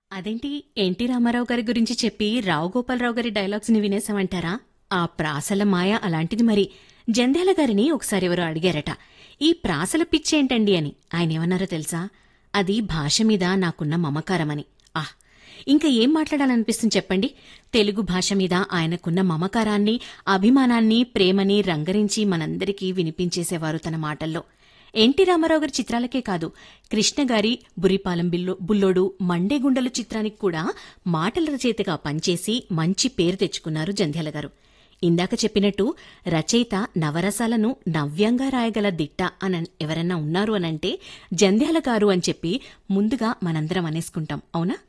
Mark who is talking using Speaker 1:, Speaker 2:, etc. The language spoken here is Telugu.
Speaker 1: అదేంటి ఎన్టీ రామారావు గారి గురించి చెప్పి రావు గోపాలరావు గారి డైలాగ్స్ ని వినేసామంటారా ఆ ప్రాసల మాయ అలాంటిది మరి జంధ్యాల గారిని ఒకసారి ఎవరో అడిగారట ఈ ప్రాసల పిచ్చేంటండి అని ఆయన ఏమన్నారో తెలుసా అది భాష మీద నాకున్న మమకారమని ఆహ్ ఇంకా ఏం మాట్లాడాలనిపిస్తుంది చెప్పండి తెలుగు భాష మీద ఆయనకున్న మమకారాన్ని అభిమానాన్ని ప్రేమని రంగరించి మనందరికీ వినిపించేసేవారు తన మాటల్లో ఎన్టీ రామారావు గారి చిత్రాలకే కాదు కృష్ణ గారి బురిపాలెం బిల్లు బుల్లోడు మండేగుండలు చిత్రానికి కూడా మాటల రచయితగా పనిచేసి మంచి పేరు తెచ్చుకున్నారు జంధ్యాల గారు ఇందాక చెప్పినట్టు రచయిత నవరసాలను నవ్యంగా రాయగల దిట్ట అని ఎవరన్నా ఉన్నారు అనంటే జంధ్యాల గారు అని చెప్పి ముందుగా మనందరం అనేసుకుంటాం అవునా